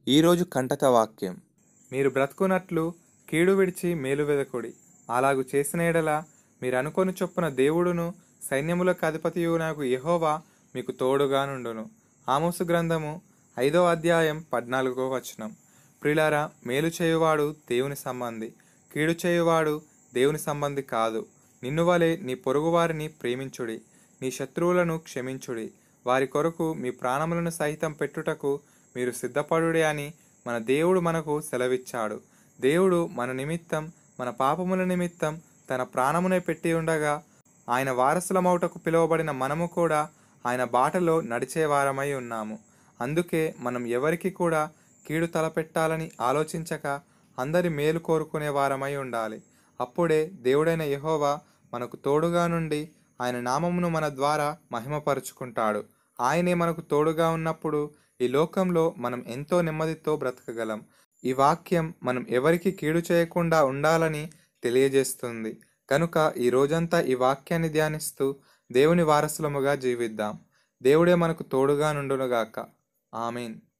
ఈరోజు కంటక వాక్యం మీరు బ్రతుకున్నట్లు కీడు విడిచి మేలు వెదకుడి అలాగు చేసిన ఎడల మీరు అనుకొని చొప్పున దేవుడును సైన్యములకు అధిపతియునకు యెహోవా మీకు తోడుగా నుండును ఆమోసు గ్రంథము ఐదో అధ్యాయం పద్నాలుగో వచనం ప్రిలారా మేలు చేయువాడు దేవుని సంబంధి కీడు చేయువాడు దేవుని సంబంధి కాదు నిన్ను వలె నీ పొరుగువారిని ప్రేమించుడి నీ శత్రువులను క్షమించుడి వారి కొరకు మీ ప్రాణములను సహితం పెట్టుటకు మీరు సిద్ధపడుడి అని మన దేవుడు మనకు సెలవిచ్చాడు దేవుడు మన నిమిత్తం మన పాపముల నిమిత్తం తన ప్రాణమునే పెట్టి ఉండగా ఆయన వారసులమౌటకు పిలువబడిన మనము కూడా ఆయన బాటలో నడిచేవారమై ఉన్నాము అందుకే మనం ఎవరికి కూడా కీడు తలపెట్టాలని ఆలోచించక అందరి మేలు కోరుకునే వారమై ఉండాలి అప్పుడే దేవుడైన యెహోవా మనకు తోడుగా నుండి ఆయన నామమును మన ద్వారా మహిమపరుచుకుంటాడు ఆయనే మనకు తోడుగా ఉన్నప్పుడు ఈ లోకంలో మనం ఎంతో నెమ్మదితో బ్రతకగలం ఈ వాక్యం మనం ఎవరికి కీడు చేయకుండా ఉండాలని తెలియజేస్తుంది కనుక ఈ రోజంతా ఈ వాక్యాన్ని ధ్యానిస్తూ దేవుని వారసులముగా జీవిద్దాం దేవుడే మనకు తోడుగా నుండునుగాక ఆమెన్